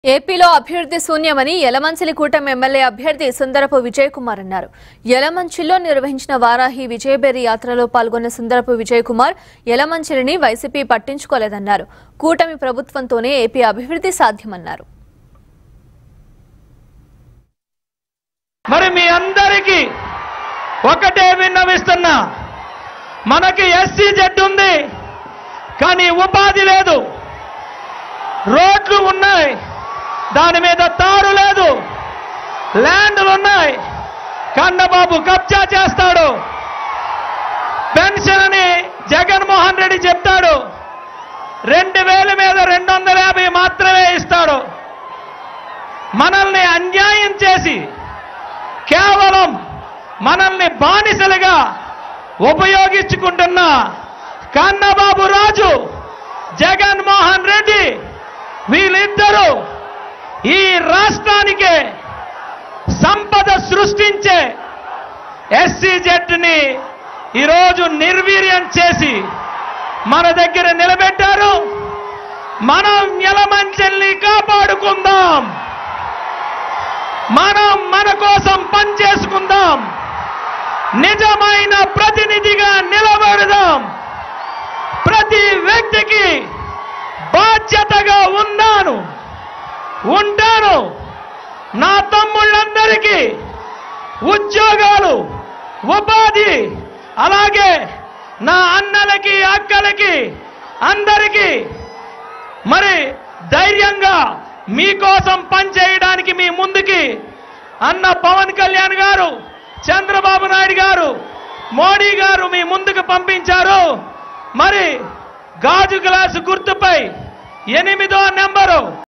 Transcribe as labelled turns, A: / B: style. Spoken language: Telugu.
A: ఏపీలో అభ్యర్థి శూన్యమని యలమంచిలి కూటమి ఎమ్మెల్యే అభ్యర్థి సుందరపు విజయ్ కుమార్ అన్నారు యలమంచిలో నిర్వహించిన వారాహి విజయబేరి యాత్రలో పాల్గొన్న సుందరపు విజయ్ కుమార్ యలమంచిలిని వైసీపీ పట్టించుకోలేదన్నారు కూటమి ప్రభుత్వంతోనే ఏపీ అభివృద్ధి సాధ్యమన్నారు
B: మరి మీ అందరికీ ఒకటే విన్నవిస్తున్నా మనకి ఎస్సీ జెడ్ ఉంది కానీ ఉపాధి లేదు రోడ్లు ఉన్నాయి దాని మీద తారు లేదు ల్యాండ్లు ఉన్నాయి కన్నబాబు కబ్జా చేస్తాడు పెన్షన్ అని జగన్మోహన్ రెడ్డి చెప్తాడు రెండు వేల మీద రెండు వందల యాభై మాత్రమే ఇస్తాడు మనల్ని అన్యాయం చేసి కేవలం మనల్ని బానిసలుగా ఉపయోగించుకుంటున్న కన్నబాబు రాజు జగన్మోహన్ రెడ్డి వీళ్ళిద్దరూ ఈ రాష్ట్రానికే సంపద సృష్టించే ఎస్సీ జెడ్ని ఈరోజు నిర్వీర్యం చేసి మన దగ్గర నిలబెట్టారు మనం ఎలమంచెల్ని కాపాడుకుందాం మనం మన కోసం పనిచేసుకుందాం నిజమైన ప్రతినిధిగా నిలబడదాం ప్రతి వ్యక్తికి బాధ్యతగా ఉన్నాను ఉంటాను నా తమ్ముళ్ళందరికీ ఉద్యోగాలు ఉపాధి అలాగే నా అన్నలకి అక్కలకి అందరికీ మరి ధైర్యంగా మీకోసం పనిచేయడానికి మీ ముందుకి అన్న పవన్ కళ్యాణ్ గారు చంద్రబాబు నాయుడు గారు మోడీ గారు మీ ముందుకు పంపించారు మరి గాజు గ్లాసు గుర్తుపై ఎనిమిదో నెంబరు